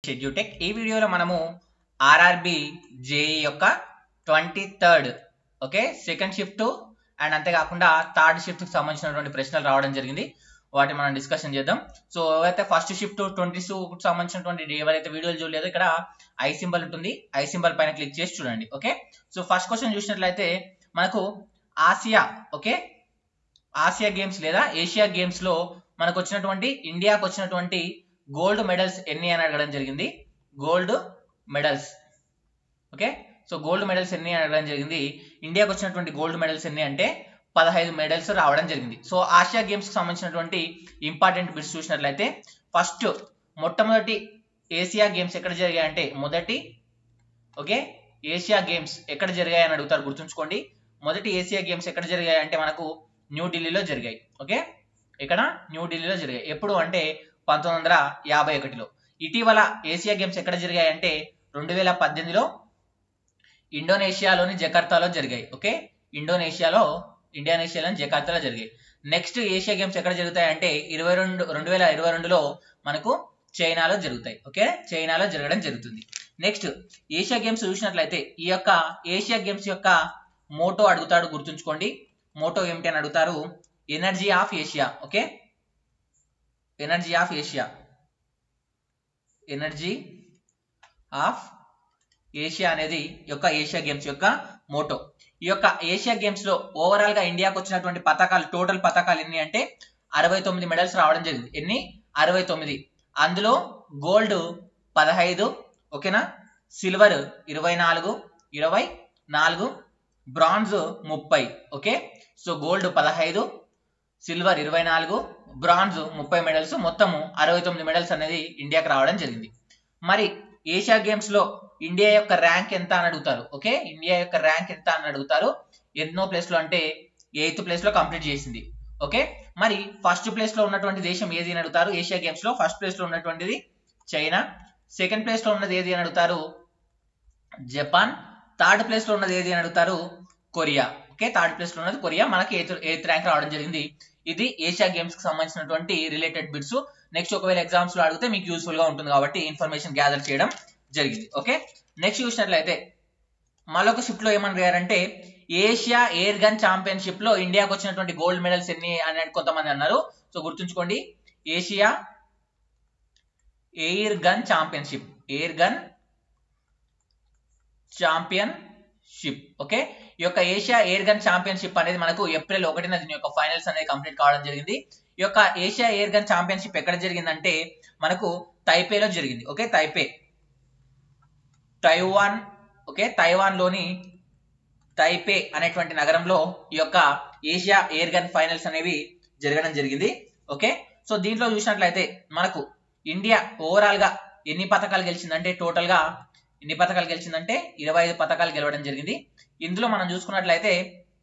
షెడ్యూటెక్ ఈ వీడియోలో మనము ఆర్ఆర్బి జేఈ యొక్క twenty third okay second shift and అంతేకాకుండా థర్డ్ షిఫ్ట్ కి సంబంధించినటువంటి ప్రశ్నలు రావడం జరిగింది వాటిని మనం డిస్కషన్ చేద్దాం సో ఎవరైతే ఫస్ట్ షిఫ్ట్ ట్వంటీ కి సంబంధించినటువంటి ఎవరైతే వీడియోలు చూడలేదో ఇక్కడ ఐ సింబల్ ఉంటుంది ఐ సింబల్ పైన క్లిక్ చేసి చూడండి ఓకే సో ఫస్ట్ క్వశ్చన్ చూసినట్లయితే మనకు ఆసియా ఓకే ఆసియా గేమ్స్ లేదా ఏషియా గేమ్స్ లో మనకు వచ్చినటువంటి ఇండియాకు వచ్చినటువంటి గోల్డ్ మెడల్స్ ఎన్ని అని అడగడం జరిగింది gold medals okay so gold medals ఎన్ని అని అడగడం జరిగింది ఇండియాకు వచ్చినటువంటి గోల్డ్ మెడల్స్ ఎన్ని అంటే పదహైదు మెడల్స్ రావడం జరిగింది సో ఆసియా గేమ్స్ కి సంబంధించినటువంటి ఇంపార్టెంట్ బిట్స్ చూసినట్లయితే ఫస్ట్ మొట్టమొదటి ఏసియా గేమ్స్ ఎక్కడ జరిగాయంటే మొదటి ఓకే ఏషియా గేమ్స్ ఎక్కడ జరిగాయని అడుగుతారు గుర్తుంచుకోండి మొదటి ఏషియా గేమ్స్ ఎక్కడ జరిగాయంటే మనకు న్యూఢిల్లీలో జరిగాయి ఓకే ఇక్కడ న్యూఢిల్లీలో జరిగాయి ఎప్పుడు అంటే పంతొమ్మిది వందల యాభై ఒకటిలో ఇటీవల ఏషియా గేమ్స్ ఎక్కడ జరిగాయంటే రెండు వేల పద్దెనిమిదిలో ఇండోనేషియాలోని జకార్తాలో జరిగాయి ఓకే ఇండోనేషియాలో ఇండోనేషియాలోని జకార్తాలో జరిగాయి నెక్స్ట్ ఏషియా గేమ్స్ ఎక్కడ జరుగుతాయంటే ఇరవై రెండు రెండు వేల ఇరవై రెండులో మనకు చైనాలో జరుగుతాయి ఓకే చైనాలో జరగడం జరుగుతుంది నెక్స్ట్ ఏషియా గేమ్స్ చూసినట్లయితే ఈ యొక్క ఏషియా గేమ్స్ యొక్క మోటో అడుగుతాడు గుర్తుంచుకోండి మోటో ఏమిటి అని అడుగుతారు energy of Asia okay energy of Asia energy of Asia అనేది యొక్క ఏషియా గేమ్స్ యొక్క మోటో ఈ యొక్క ఏషియా గేమ్స్ లో ఓవరాల్ గా ఇండియాకు వచ్చినటువంటి పథకాలు టోటల్ పథకాలు ఎన్ని అంటే అరవై తొమ్మిది మెడల్స్ రావడం జరిగింది ఎన్ని అరవై తొమ్మిది అందులో గోల్డ్ పదహైదు ఓకేనా సిల్వర్ ఇరవై నాలుగు ఇరవై నాలుగు బ్రాంజ్ ముప్పై ఓకే సో గోల్డ్ పదహైదు సిల్వర్ ఇరవై నాలుగు బ్రాంజ్ ముప్పై మెడల్స్ మొత్తము అరవై తొమ్మిది మెడల్స్ అనేది ఇండియాకి రావడం జరిగింది మరి ఏషియా గేమ్స్ లో ఇండియా యొక్క ర్యాంక్ ఎంత అని అడుగుతారు ఓకే ఇండియా యొక్క ర్యాంక్ ఎంత అని అడుగుతారు ఎన్నో ప్లేస్ లో అంటే ఎయిత్ ప్లేస్ లో కంప్లీట్ చేసింది ఓకే మరి ఫస్ట్ ప్లేస్ లో ఉన్నటువంటి దేశం ఏది అని అడుగుతారు ఏషియా గేమ్స్ లో ఫస్ట్ ప్లేస్ లో ఉన్నటువంటిది చైనా సెకండ్ ప్లేస్ లో ఉన్నది ఏది అని అడుగుతారు జపాన్ థర్డ్ ప్లేస్ లో ఉన్నది ఏది అని అడుగుతారు కొరియా ఓకే థర్డ్ ప్లేస్ లో ఉన్నది కొరియా మనకి ఎయిత్ ఎయిత్ ర్యాంక్ రావడం జరిగింది ఇది ఏషియా గేమ్స్ కి సంబంధించినటువంటి రిలేటెడ్ బిట్స్ నెక్స్ట్ ఒకవేళ ఎగ్జామ్స్ లో అడిగితే మీకు యూస్ఫుల్ గా ఉంటుంది కాబట్టి ఇన్ఫర్మేషన్ గ్యాదర్ చేయడం జరిగింది ఓకే నెక్స్ట్ చూసినట్లయితే మరొక షిఫ్ట్ లో ఏమని అడిగారంటే ఏషియా ఎయిర్ గన్ ఛాంపియన్షిప్ లో ఇండియాకి వచ్చినటువంటి గోల్డ్ మెడల్స్ ఎన్ని అని కొంతమంది అన్నారు సో గుర్తుంచుకోండి Asia air gun championship air gun championship okay ఈ యొక్క ఏషియా ఎయిర్ గన్ ఛాంపియన్షిప్ అనేది మనకు ఏప్రిల్ ఒకటిన దీని యొక్క ఫైనల్స్ అనేది కంప్లీట్ కావడం జరిగింది ఈ యొక్క ఏషియా ఎయిర్ గన్ ఛాంపియన్షిప్ ఎక్కడ జరిగిందంటే మనకు తైపేలో జరిగింది okay Taipei Taiwan okay Taiwan లోని తైపే అనేటువంటి నగరంలో ఈ యొక్క ఏషియా ఎయిర్ గన్ ఫైనల్స్ అనేవి జరగడం జరిగింది ఓకే సో దీంట్లో చూసినట్లయితే మనకు ఇండియా ఓవరాల్ గా ఎన్ని పథకాలు గెలిచిందంటే టోటల్ గా ఎన్ని పథకాలు గెలిచిందంటే ఇరవై ఐదు పథకాలు గెలవడం జరిగింది ఇందులో మనం చూసుకున్నట్లయితే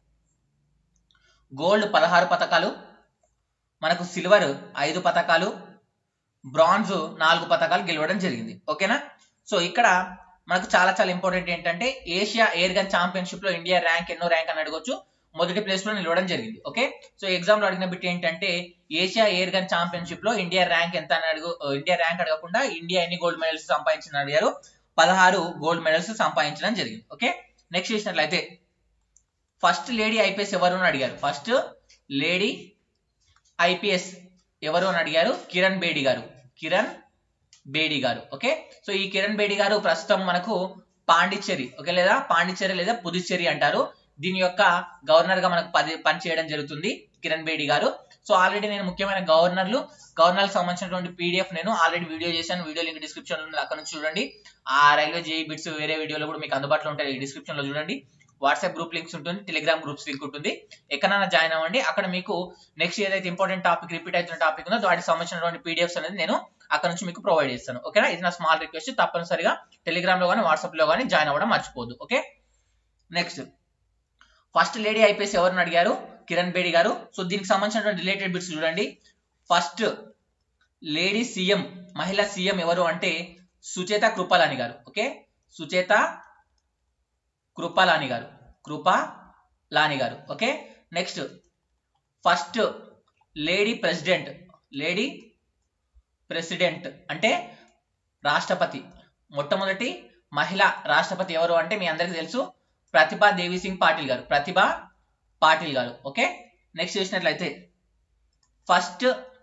గోల్డ్ పదహారు పథకాలు మనకు సిల్వర్ ఐదు పథకాలు బ్రాంజ్ నాలుగు పథకాలు గెలవడం జరిగింది ఓకేనా సో ఇక్కడ మనకు చాలా చాలా ఇంపార్టెంట్ ఏంటంటే ఏషియా ఎయిర్ గన్ ఛాంపియన్షిప్ లో ఇండియా ర్యాంక్ ఎన్నో ర్యాంక్ అని అడగొచ్చు మొదటి ప్లేస్ లో నిలవడం జరిగింది ఓకే సో ఎగ్జామ్ లో అడిగిన బిట్ ఏంటంటే ఏషియా ఎయిర్ గన్ ఛాంపియన్షిప్ లో ఇండియా ర్యాంక్ ఎంత అని అడుగు ఇండియా ర్యాంక్ అడగకుండా ఇండియా ఎన్ని గోల్డ్ మెడల్స్ సంపాదించిన అడిగారు పదహారు గోల్డ్ మెడల్స్ సంపాదించడం జరిగింది ఓకే నెక్స్ట్ చూసినట్లయితే ఫస్ట్ లేడీ ఐపీఎస్ ఎవరు అని అడిగారు ఫస్ట్ లేడీ ఐపీఎస్ ఎవరు అని అడిగారు కిరణ్ బేడి గారు కిరణ్ బేడి గారు ఓకే సో ఈ కిరణ్ బేడి గారు ప్రస్తుతం మనకు పాండిచ్చేరి ఓకే లేదా పాండిచ్చేరి లేదా పుదుచ్చేరి అంటారు దీని యొక్క గవర్నర్ గా మనకు పది పని చేయడం జరుగుతుంది కిరణ్ బేడి గారు సో ఆల్రెడీ నేను ముఖ్యమైన గవర్నర్లు గవర్నర్లకు సంబంధించినటువంటి పీడిఎఫ్ నేను ఆల్రెడీ వీడియో చేశాను వీడియో లింక్ డిస్క్రిప్షన్ ఉంది అక్కడ నుంచి చూడండి ఆ రైల్వే జేఈ బిట్స్ వేరే వీడియోలో కూడా మీకు అందుబాటులో ఉంటాయి డిస్క్రిప్షన్ లో చూడండి వాట్సాప్ గ్రూప్ లింక్స్ ఉంటుంది టెలిగ్రామ్ గ్రూప్స్ లింక్ ఉంటుంది ఎక్కడైనా జాయిన్ అవ్వండి అక్కడ మీకు నెక్స్ట్ ఏదైతే ఇంపార్టెంట్ టాపిక్ రిపీట్ అవుతున్న టాపిక్ ఉందో వాటికి సంబంధించినటువంటి పీడిఎఫ్స్ అనేది నేను అక్కడ నుంచి మీకు ప్రొవైడ్ చేస్తాను ఓకేనా ఇది నా స్మాల్ రిక్వెస్ట్ తప్పనిసరిగా టెలిగ్రామ్ లో కానీ వాట్సాప్ లో కానీ జాయిన్ అవ్వడం మర్చిపోద్దు okay next first lady IPS ఎవరిని అడిగారు కిరణ్ బేడి గారు సో దీనికి సంబంధించినటువంటి రిలేటెడ్ బిట్స్ చూడండి ఫస్ట్ లేడీ సీఎం మహిళా సీఎం ఎవరు అంటే సుచేత కృపాలాని గారు ఓకే సుచేత కృపాలాని గారు Kripalani garu okay next first lady president lady president అంటే రాష్ట్రపతి మొట్టమొదటి మహిళా రాష్ట్రపతి ఎవరు అంటే మీ అందరికీ తెలుసు ప్రతిభా దేవి సింగ్ పాటిల్ గారు ప్రతిభా పాటిల్ గారు ఓకే నెక్స్ట్ చూసినట్లయితే first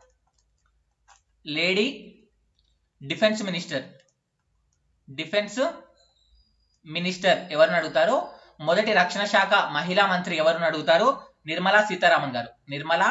lady defence minister defence minister ఎవరిని అడుగుతారు మొదటి రక్షణ శాఖ మహిళా మంత్రి ఎవరిని అడుగుతారు నిర్మలా సీతారామన్ గారు నిర్మలా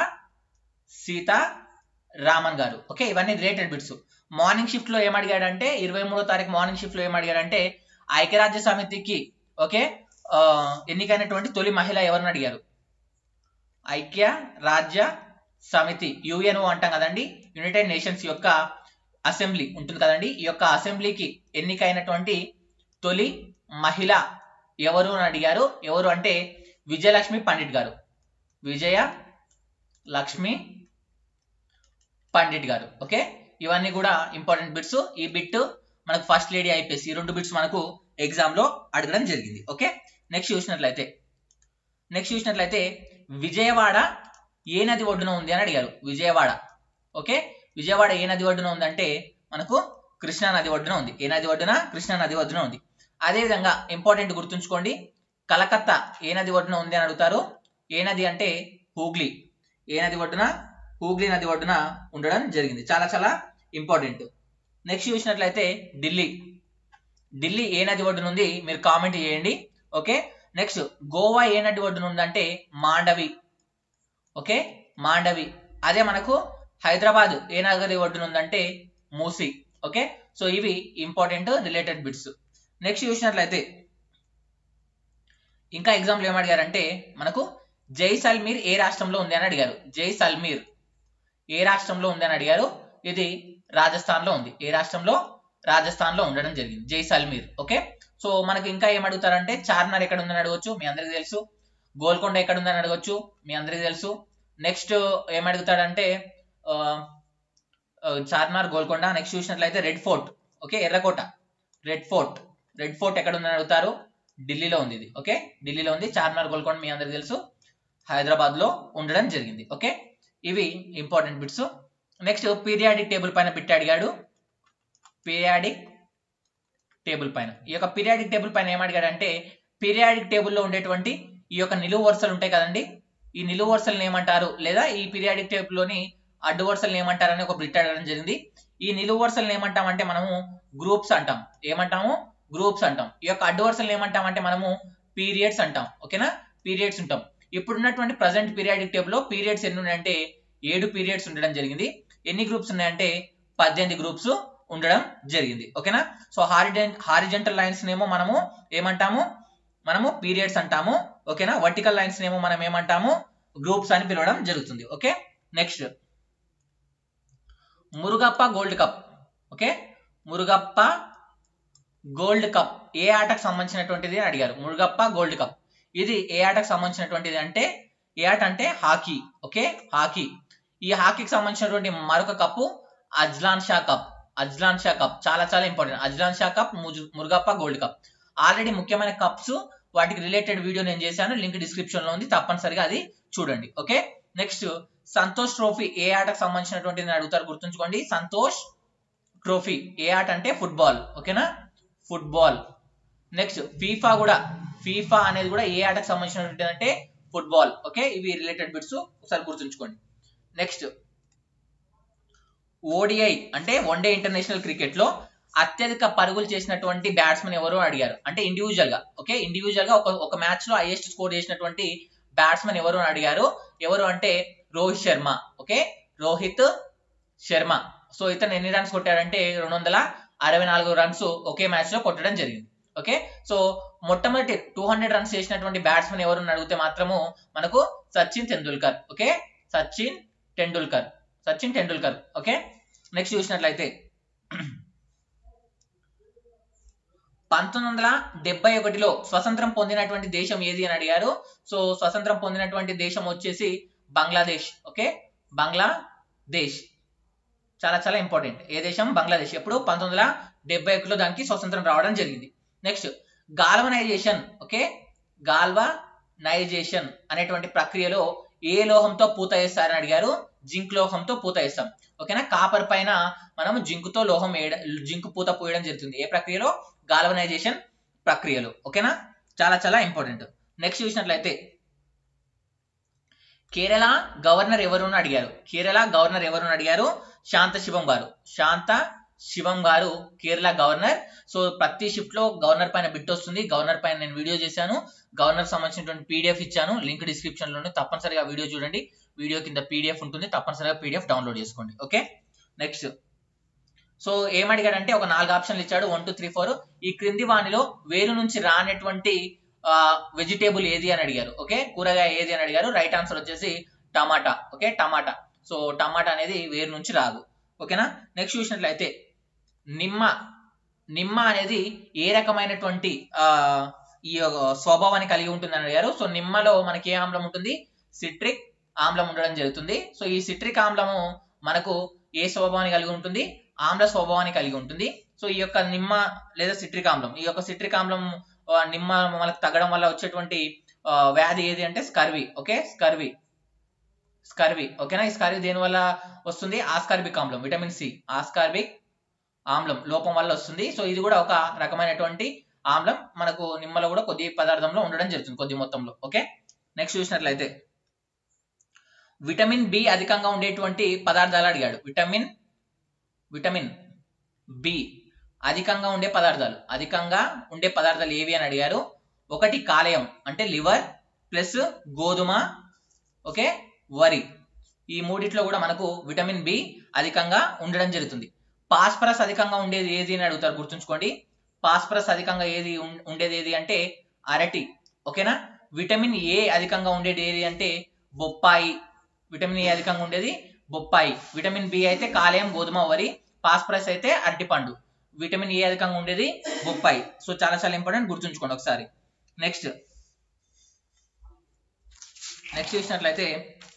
సీతారామన్ గారు ఓకే ఇవన్నీ రిలేటెడ్ బిట్స్ మార్నింగ్ షిఫ్ట్ లో ఏమడిగాడంటే ఇరవై మూడో తారీఖు మార్నింగ్ షిఫ్ట్ లో ఏమడిగాడంటే ఐక్యరాజ్య సమితికి ఓకే ఆ, ఎన్నికైనటువంటి తొలి మహిళ ఎవరిని అడిగారు ఐక్య రాజ్య సమితి యుఎన్ఓ అంటాం కదండి యునైటెడ్ నేషన్స్ యొక్క అసెంబ్లీ ఉంటుంది కదండి ఈ యొక్క అసెంబ్లీకి ఎన్నికైనటువంటి తొలి మహిళ ఎవరు అని అడిగారు ఎవరు అంటే విజయలక్ష్మి పండిట్ గారు విజయ లక్ష్మి పండిట్ గారు ఓకే ఇవన్నీ కూడా ఇంపార్టెంట్ బిట్స్ ఈ బిట్ మనకు ఫస్ట్ లేడీ ఐపీఎస్ ఈ రెండు బిట్స్ మనకు ఎగ్జామ్ లో అడగడం జరిగింది ఓకే నెక్స్ట్ చూసినట్లయితే నెక్స్ట్ చూసినట్లయితే విజయవాడ ఏ నది ఒడ్డున ఉంది అని అడిగారు విజయవాడ ఓకే విజయవాడ ఏ నది ఒడ్డున ఉందంటే మనకు కృష్ణా నది ఒడ్డున ఉంది ఏ నది ఒడ్డున కృష్ణా నది ఒడ్డున ఉంది అదేవిధంగా ఇంపార్టెంట్ గుర్తుంచుకోండి కలకత్తా ఏ నది ఒడ్డున ఉంది అని అడుగుతారు ఏ నది అంటే హూగ్లీ ఏ నది ఒడ్డున హూగ్లీ నది ఒడ్డున ఉండడం జరిగింది చాలా చాలా ఇంపార్టెంట్ నెక్స్ట్ చూసినట్లయితే ఢిల్లీ ఢిల్లీ ఏ నది ఒడ్డున ఉంది మీరు కామెంట్ చేయండి ఓకే నెక్స్ట్ గోవా ఏ నది ఒడ్డున ఉందంటే మాండవి ఓకే మాండవి అదే మనకు హైదరాబాద్ ఏ నగరి ఒడ్డున ఉందంటే మూసి ఓకే సో ఇవి ఇంపార్టెంట్ రిలేటెడ్ బిట్స్ నెక్స్ట్ చూసినట్లయితే ఇంకా ఎగ్జాంపుల్ ఏం అడిగారంటే మనకు జైసల్మీర్ ఏ రాష్ట్రంలో ఉంది అని అడిగారు జైసల్మీర్ ఏ రాష్ట్రంలో ఉంది అని అడిగారు ఇది రాజస్థాన్ లో ఉంది ఏ రాష్ట్రంలో రాజస్థాన్ లో ఉండడం జరిగింది జైసల్మీర్ ఓకే సో మనకి ఇంకా ఏం అడుగుతారంటే చార్మినార్ ఎక్కడ ఉందని అడగవచ్చు మీ అందరికీ తెలుసు గోల్కొండ ఎక్కడ ఉందని అడగవచ్చు మీ అందరికీ తెలుసు నెక్స్ట్ ఏం అడుగుతాడంటే ఆ, ఆ, చార్మినార్ గోల్కొండ నెక్స్ట్ చూసినట్లయితే రెడ్ ఫోర్ట్ ఓకే ఎర్రకోట రెడ్ ఫోర్ట్ రెడ్ ఫోర్ట్ ఎక్కడ ఉందని అడుగుతారు ఢిల్లీలో ఉంది ఇది ఓకే ఢిల్లీలో ఉంది చార్మినార్ గోల్కొండ మీ అందరికీ తెలుసు హైదరాబాద్ లో ఉండడం జరిగింది ఓకే ఇవి important bits next periodic table పైన బిట్ అడిగాడు పీరియాడిక్ టేబుల్ పైన ఈ యొక్క పీరియాడిక్ టేబుల్ పైన ఏం అడిగాడంటే పీరియాడిక్ టేబుల్లో ఉండేటువంటి ఈ యొక్క నిలువు వరుసలు ఉంటాయి కదండి ఈ నిలువు వరుసలను ఏమంటారు లేదా ఈ పీరియాడిక్ టేబుల్ లోని అడ్డు వరుసలను ఏమంటారు అని ఒక బిట్ అడగడం జరిగింది ఈ నిలువు వరుసలను ఏమంటామంటే మనము గ్రూప్స్ అంటాం ఏమంటాము గ్రూప్స్ అంటాం ఈ యొక్క అడ్డు వరుసలను ఏమంటామంటే మనము పీరియడ్స్ అంటాం ఓకేనా పీరియడ్స్ ఉంటాం ఇప్పుడు ఉన్నటువంటి ప్రజెంట్ పీరియాడిక్ టేబుల్ లో పీరియడ్స్ ఎన్ని ఉన్నాయంటే ఏడు పీరియడ్స్ ఉండడం జరిగింది ఎన్ని గ్రూప్స్ ఉన్నాయంటే పద్దెనిమిది గ్రూప్స్ ఉండడం జరిగింది ఓకేనా సో హారిజెన్ హారిజెంటల్ లైన్స్ ఏమో మనము ఏమంటాము మనము పీరియడ్స్ అంటాము ఓకేనా వర్టికల్ లైన్స్ ఏమో మనం ఏమంటాము గ్రూప్స్ అని పిలవడం జరుగుతుంది okay next Murugappa gold cup okay Murugappa gold cup ఏ ఆటకు సంబంధించినటువంటిది అని అడిగారు మురుగప్ప గోల్డ్ కప్ ఇది ఏ ఆటకు సంబంధించినటువంటిది అంటే ఏ ఆట అంటే హాకీ ఓకే హాకీ ఈ హాకీకి సంబంధించినటువంటి మరొక cup Azlan Shah cup Azlan Shah cup చాలా చాలా ఇంపార్టెంట్ అజ్లాన్ షా కప్ ముజు- మురుగప్ప గోల్డ్ కప్ ఆల్రెడీ ముఖ్యమైన కప్స్ వాటికి రిలేటెడ్ వీడియో నేను చేశాను లింక్ డిస్క్రిప్షన్ లో ఉంది తప్పనిసరిగా అది చూడండి ఓకే నెక్స్ట్ సంతోష్ ట్రోఫీ ఏ ఆటకు సంబంధించినటువంటిది అని అడుగుతారు గుర్తుంచుకోండి సంతోష్ ట్రోఫీ ఏ ఆట అంటే ఫుట్బాల్ ఓకేనా ఫుట్బాల్ నెక్స్ట్ ఫీఫా కూడా ఫీఫా అనేది కూడా ఏ ఆటకు సంబంధించినటువంటి అంటే ఫుట్బాల్ ఓకే ఇవి రిలేటెడ్ బిట్స్ ఒకసారి గుర్తుంచుకోండి నెక్స్ట్ ఓడిఐ అంటే వన్డే ఇంటర్నేషనల్ క్రికెట్ లో అత్యధిక పరుగులు చేసినటువంటి బ్యాట్స్మెన్ ఎవరు అడిగారు అంటే ఇండివిజువల్ గా ఓకే ఇండివిజువల్ గా ఒక ఒక మ్యాచ్ లో హైయెస్ట్ స్కోర్ చేసినటువంటి బ్యాట్స్మెన్ ఎవరు అని అడిగారు ఎవరు అంటే రోహిత్ శర్మ ఓకే రోహిత్ శర్మ సో ఇతను ఎన్ని రన్స్ కొట్టాడంటే రెండు వందల అరవై నాలుగు రన్స్ ఒకే మ్యాచ్ లో కొట్టడం జరిగింది ఓకే సో మొట్టమొదటి టూ హండ్రెడ్ రన్స్ చేసినటువంటి బ్యాట్స్మెన్ ఎవరు అని అడిగితే మాత్రము మనకు Sachin Tendulkar okay Sachin Tendulkar Sachin Tendulkar okay next చూసినట్లయితే పంతొమ్మిది వందల డెబ్బై ఒకటిలో స్వతంత్రం పొందినటువంటి దేశం ఏది అని అడిగారు సో స్వతంత్రం పొందినటువంటి దేశం వచ్చేసి బంగ్లాదేశ్ ఓకే బంగ్లాదేశ్ చాలా చాలా ఇంపార్టెంట్ ఏ దేశం బంగ్లాదేశ్ ఎప్పుడు పంతొమ్మిది వందల డెబ్బై ఒకటిలో దానికి స్వతంత్రం రావడం జరిగింది నెక్స్ట్ గాల్వనైజేషన్ ఓకే గాల్వనైజేషన్ అనేటువంటి ప్రక్రియలో ఏ లోహంతో పూత వేస్తారని అడిగారు జింక్ లోహంతో పూత వేస్తాం ఓకేనా కాపర్ పైన మనం జింకుతో లోహం వేయడం జింక్ పూత పోయడం జరుగుతుంది ఏ ప్రక్రియలో గాల్వనైజేషన్ ప్రక్రియలో ఓకేనా చాలా చాలా ఇంపార్టెంట్ నెక్స్ట్ చూసినట్లయితే కేరళ గవర్నర్ ఎవరు అని అడిగారు కేరళ గవర్నర్ ఎవరు అని అడిగారు శాంత శివం గారు శాంత శివం గారు కేరళ గవర్నర్ సో ప్రతి షిఫ్ట్ లో గవర్నర్ పైన బిట్ వస్తుంది గవర్నర్ పైన నేను వీడియో చేశాను గవర్నర్ సంబంధించినటువంటి పీడిఎఫ్ ఇచ్చాను లింక్ డిస్క్రిప్షన్ లోనే తప్పనిసరిగా వీడియో చూడండి వీడియో కింద పీడిఎఫ్ ఉంటుంది తప్పనిసరిగా పీడిఎఫ్ డౌన్లోడ్ చేసుకోండి ఓకే నెక్స్ట్ సో ఏమడిగాడంటే ఒక నాలుగు ఆప్షన్లు ఇచ్చాడు వన్ టూ త్రీ ఫోర్ ఈ క్రింది వానిలో వేరు నుంచి రానటువంటి వెజిటేబుల్ ఏది అని అడిగారు ఓకే కూరగాయ ఏది అని అడిగారు రైట్ ఆన్సర్ వచ్చేసి టమాటా ఓకే టమాటా సో టమాటా అనేది వేరు నుంచి రాదు ఓకేనా నెక్స్ట్ చూసినట్లయితే నిమ్మ నిమ్మ అనేది ఏ రకమైనటువంటి ఆ ఈ యొక్క స్వభావాన్ని కలిగి ఉంటుంది అని అడిగారు సో నిమ్మలో మనకి ఏ ఆమ్లం ఉంటుంది సిట్రిక్ ఆమ్లం ఉండడం జరుగుతుంది సో ఈ సిట్రిక్ ఆమ్లము మనకు ఏ స్వభావాన్ని కలిగి ఉంటుంది ఆమ్ల స్వభావాన్ని కలిగి ఉంటుంది సో ఈ యొక్క నిమ్మ లేదా సిట్రిక్ ఆమ్లం ఈ యొక్క సిట్రిక్ ఆమ్లం ఆ, నిమ్మ మనకు తగ్గడం వల్ల వచ్చేటువంటి ఆ, వ్యాధి ఏది అంటే స్కర్వి ఓకే స్కర్వి స్కర్వి ఓకేనా ఈ స్కర్వి దేని వల్ల వస్తుంది ఆస్కార్బిక్ ఆమ్లం విటమిన్ సి ఆస్కార్బిక్ ఆమ్లం లోపం వల్ల వస్తుంది సో ఇది కూడా ఒక రకమైనటువంటి ఆమ్లం మనకు నిమ్మలో కూడా కొద్ది పదార్థంలో ఉండడం జరుగుతుంది కొద్ది మొత్తంలో ఓకే నెక్స్ట్ చూసినట్లయితే విటమిన్ బి అధికంగా ఉండేటువంటి పదార్థాలు అడిగాడు విటమిన్ విటమిన్ బి అధికంగా ఉండే పదార్థాలు అధికంగా ఉండే పదార్థాలు ఏవి అని అడిగారు ఒకటి కాలేయం అంటే లివర్ ప్లస్ గోధుమ ఓకే వరి ఈ మూడిట్లో కూడా మనకు విటమిన్ బి అధికంగా ఉండడం జరుగుతుంది పాస్పరస్ అధికంగా ఉండేది ఏది అని అడుగుతారు గుర్తుంచుకోండి పాస్పరస్ అధికంగా ఏది ఉం- ఉండేది ఏది అంటే అరటి ఓకేనా విటమిన్ ఏ అధికంగా ఉండేది ఏది అంటే బొప్పాయి విటమిన్ ఏ అధికంగా ఉండేది బొప్పాయి విటమిన్ బి అయితే కాలేయం గోధుమ వరి పాస్పరస్ అయితే అరటిపండు విటమిన్ ఏ అధికంగా ఉండేది బొప్పాయి సో చాలా చాలా ఇంపార్టెంట్ గుర్తుంచుకోండి ఒకసారి నెక్స్ట్ నెక్స్ట్ చూసినట్లయితే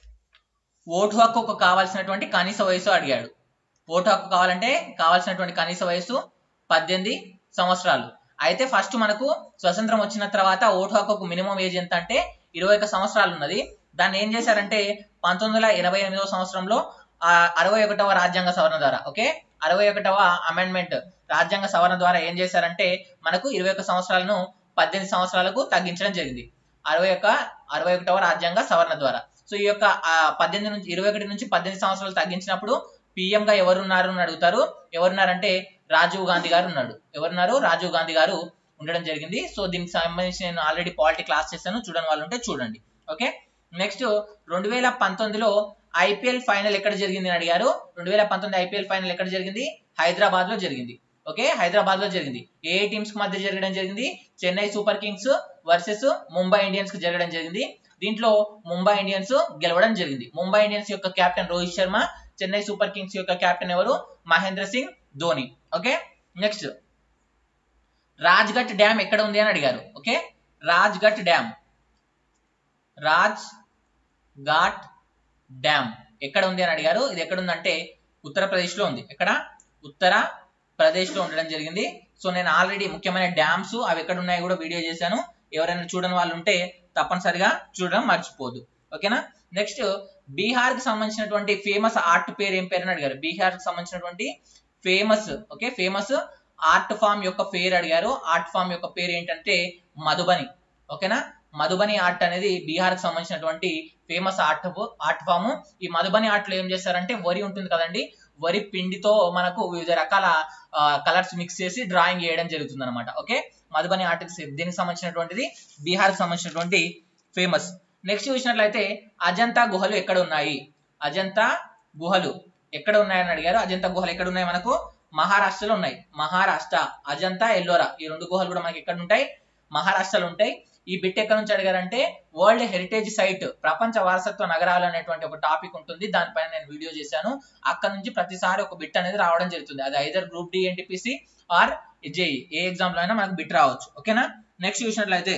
ఓటు హక్కుకు కావాల్సినటువంటి కనీస వయసు అడిగాడు ఓటు హక్కు కావాలంటే కావాల్సినటువంటి కనీస వయసు పద్దెనిమిది సంవత్సరాలు అయితే ఫస్ట్ మనకు స్వతంత్రం వచ్చిన తర్వాత ఓటు హక్కుకు మినిమం ఏజ్ ఎంత అంటే ఇరవై ఒక్క సంవత్సరాలు ఉన్నది దాన్ని ఏం చేశారంటే పంతొమ్మిది వందల ఎనభై ఎనిమిదవ సంవత్సరంలో ఆ అరవై ఒకటవ రాజ్యాంగ సవరణ ద్వారా ఓకే అరవై ఒకటవ అమెండ్మెంట్ రాజ్యాంగ సవరణ ద్వారా ఏం చేశారంటే మనకు ఇరవై ఒక్క సంవత్సరాలను పద్దెనిమిది సంవత్సరాలకు తగ్గించడం జరిగింది అరవై ఒక్క అరవై ఒకటవ రాజ్యాంగ సవరణ ద్వారా సో ఈ యొక్క ఆ, పద్దెనిమిది నుంచి ఇరవై ఒకటి నుంచి పద్దెనిమిది సంవత్సరాలు తగ్గించినప్పుడు PM గా ఎవరున్నారు అని అడుగుతారు ఎవరున్నారంటే రాజీవ్ గాంధీ గారు ఉన్నాడు ఎవరున్నారు రాజీవ్ గాంధీ గారు ఉండడం జరిగింది సో దీనికి సంబంధించి నేను ఆల్రెడీ పాలిటీ క్లాస్ చేశాను చూడని వాళ్ళు ఉంటే చూడండి ఓకే నెక్స్ట్ రెండు వేల పంతొమ్మిదిలో ఐపీఎల్ ఫైనల్ ఎక్కడ జరిగింది అని అడిగారు రెండు వేల పంతొమ్మిది ఐపీఎల్ ఫైనల్ ఎక్కడ జరిగింది హైదరాబాద్ లో జరిగింది ఓకే హైదరాబాద్ లో జరిగింది ఏ టీమ్స్ కి మధ్య జరగడం జరిగింది Chennai Super Kings versus Mumbai Indians కి జరగడం జరిగింది దీంట్లో ముంబై ఇండియన్స్ గెలవడం జరిగింది ముంబై ఇండియన్స్ యొక్క captain Rohit Sharma Chennai Super Kings యొక్క కెప్టెన్ ఎవరు Mahendra Singh Dhoni okay next Rajghat dam ఎక్కడ ఉంది అని అడిగారు okay Rajghat dam Raj Ghat dam ఎక్కడ ఉంది అని అడిగారు ఇది ఎక్కడ ఉందంటే ఉత్తరప్రదేశ్ లో ఉంది ఎక్కడ ఉత్తర ప్రదేశ్ లో ఉండడం జరిగింది సో నేను ఆల్రెడీ ముఖ్యమైన డ్యామ్స్ అవి ఎక్కడ ఉన్నాయో కూడా వీడియో చేశాను ఎవరైనా చూడని వాళ్ళు ఉంటే తప్పనిసరిగా చూడడం మర్చిపోదు ఓకేనా నెక్స్ట్ బీహార్ కి సంబంధించినటువంటి ఫేమస్ ఆర్ట్ పేరు ఏం పేరు అని అడిగారు బీహార్ కి సంబంధించినటువంటి famous okay famous art form యొక్క పేరు అడిగారు ఆర్ట్ ఫామ్ యొక్క పేరు ఏంటంటే మధుబని ఓకేనా మధుబని ఆర్ట్ అనేది బీహార్ కి సంబంధించినటువంటి ఫేమస్ ఆర్ట్ ఆర్ట్ ఫామ్ ఈ మధుబని ఆర్ట్ లో ఏం చేస్తారంటే వరి ఉంటుంది కదండి వరి పిండితో మనకు వివిధ రకాల కలర్స్ మిక్స్ చేసి డ్రాయింగ్ చేయడం జరుగుతుంది అనమాట ఓకే మధుబని ఆర్ట్ దీనికి సంబంధించినటువంటిది బీహార్ కి సంబంధించినటువంటి ఫేమస్ నెక్స్ట్ చూసినట్లయితే అజంతా గుహలు ఎక్కడ ఉన్నాయి అజంతా గుహలు ఎక్కడ ఉన్నాయని అడిగారు అజంతా గుహలు ఎక్కడ ఉన్నాయి మనకు మహారాష్ట్రలో ఉన్నాయి మహారాష్ట్ర అజంతా ఎల్లోరా ఈ రెండు గుహలు కూడా మనకి ఎక్కడ ఉంటాయి మహారాష్ట్రలో ఉంటాయి ఈ బిట్ ఎక్కడ నుంచి అడిగారంటే వరల్డ్ హెరిటేజ్ సైట్ ప్రపంచ వారసత్వ నగరాలు అనేటువంటి ఒక టాపిక్ ఉంటుంది దానిపైన నేను వీడియో చేశాను అక్కడ నుంచి ప్రతిసారి ఒక బిట్ అనేది రావడం జరుగుతుంది అది either group D NTPC R JE ఏ ఎగ్జామ్ లో అయినా మనకు బిట్ రావచ్చు ఓకేనా నెక్స్ట్ చూసినట్లయితే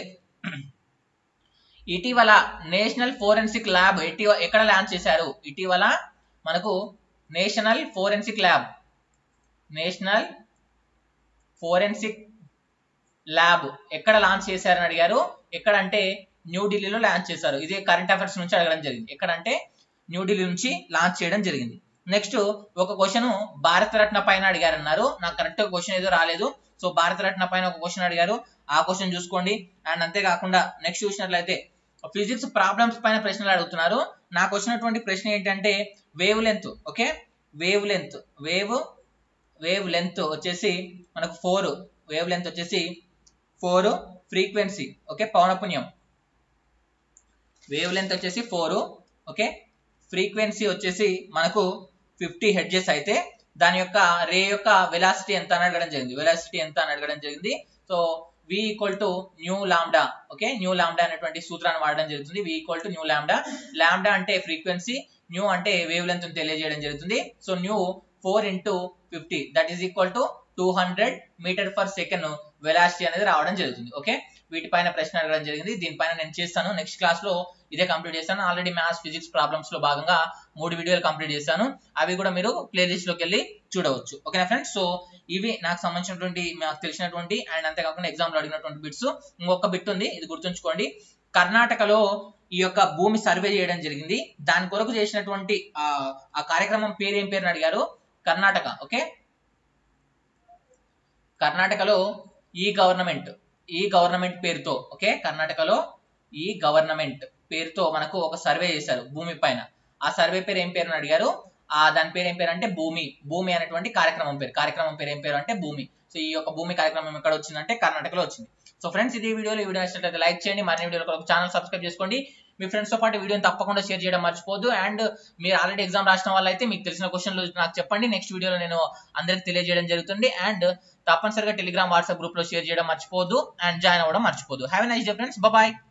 ఇటీవల నేషనల్ ఫోరెన్సిక్ ల్యాబ్ ఇటీవ ఎక్కడ లాంచ్ చేశారు ఇటీవల మనకు national forensic lab national forensic lab ఎక్కడ లాంచ్ చేశారని అడిగారు ఎక్కడ అంటే న్యూఢిల్లీలో లాంచ్ చేశారు ఇది కరెంట్ అఫైర్స్ నుంచి అడగడం జరిగింది ఎక్కడంటే న్యూఢిల్లీ నుంచి లాంచ్ చేయడం జరిగింది నెక్స్ట్ ఒక క్వశ్చన్ భారతరత్న పైన అడిగారు అన్నారు నాకు కరెక్ట్ క్వశ్చన్ ఏదో రాలేదు సో భారతరత్న పైన ఒక క్వశ్చన్ అడిగారు ఆ క్వశ్చన్ చూసుకోండి అండ్ అంతేకాకుండా నెక్స్ట్ చూసినట్లయితే ఫిజిక్స్ ప్రాబ్లమ్స్ పైన ప్రశ్నలు అడుగుతున్నారు నాకు వచ్చినటువంటి ప్రశ్న ఏంటంటే wavelength okay wavelength wave wavelength వచ్చేసి మనకు ఫోర్ వేవ్ లెంత్ వచ్చేసి ఫోర్ ఫ్రీక్వెన్సీ ఓకే పౌనపుణ్యం వేవ్ లెంత్ వచ్చేసి ఫోర్ ఓకే ఫ్రీక్వెన్సీ వచ్చేసి మనకు ఫిఫ్టీ హెడ్జెస్ అయితే దాని యొక్క రే యొక్క వెలాసిటీ ఎంత అని అడగడం జరిగింది వెలాసిటీ ఎంత అని అడగడం జరిగింది so V equal to nu lambda okay nu lambda అనేటువంటి సూత్రాన్ని వాడడం జరుగుతుంది V equal to nu lambda lambda అంటే ఫ్రీక్వెన్సీ న్యూ అంటే వేవ్ లెంత్ తెలియజేయడం జరుగుతుంది so nu four into fifty that is equal to two hundred metre per second velocity అనేది రావడం జరుగుతుంది ఓకే వీటిపైన ప్రశ్న అడగడం జరిగింది దీనిపైన నేను చేస్తాను నెక్స్ట్ క్లాస్ లో ఇదే కంప్లీట్ చేస్తాను ఆల్రెడీ మ్యాథ్స్ ఫిజిక్స్ ప్రాబ్లమ్స్ లో భాగంగా మూడు వీడియోలు కంప్లీట్ చేశాను అవి కూడా మీరు ప్లేలిస్ట్ లోకి వెళ్ళి చూడవచ్చు ఓకేనా ఫ్రెండ్స్ సో ఇవి నాకు సంబంధించినటువంటి నాకు తెలిసినటువంటి అండ్ అంతేకాకుండా ఎగ్జామ్ లో అడిగినటువంటి బిట్స్ ఇంకొక బిట్ ఉంది ఇది గుర్తుంచుకోండి కర్ణాటకలో ఈ యొక్క భూమి సర్వే చేయడం జరిగింది దాని కొరకు చేసినటువంటి ఆ కార్యక్రమం పేరు ఏం పేరుని అడిగారు కర్ణాటక ఓకే కర్ణాటకలో ఈ గవర్నమెంట్ ఈ గవర్నమెంట్ పేరుతో ఓకే కర్ణాటకలో ఈ గవర్నమెంట్ పేరుతో మనకు ఒక సర్వే చేశారు భూమి పైన ఆ సర్వే పేరు ఏం పేరు అడిగారు ఆ దాని పేరు ఏం పేరు అంటే భూమి భూమి అనేటువంటి కార్యక్రమం పేరు కార్యక్రమం పేరు ఏం పేరు అంటే భూమి సో ఈ యొక్క భూమి కార్యక్రమం ఎక్కడ వచ్చిందంటే కర్ణాటకలో వచ్చింది సో ఫ్రెండ్స్ ఇది వీడియోలో ఈ వీడియో నచ్చినట్లయితే లైక్ చేయండి మరిన్ని వీడియోల ఛానల్ సబ్స్క్రైబ్ చేసుకోండి మీ ఫ్రెండ్స్ తో పాటు వీడియోని తప్పకుండా షేర్ చేయడం మర్చిపోద్దు అండ్ మీరు ఆల్రెడీ ఎగ్జామ్ రాసిన వాళ్ళైతే మీకు తెలిసిన క్వశ్చన్లు నాకు చెప్పండి నెక్స్ట్ వీడియోలో నేను అందరికి తెలియజేయడం జరుగుతుంది అండ్ తప్పనిసరిగా టెలిగ్రామ్ వాట్సాప్ గ్రూప్ లో షేర్ చేయడం మర్చిపోద్దు అండ్ జాయిన్ అవ్వడం మర్చిపోద్దు have nice day friends bye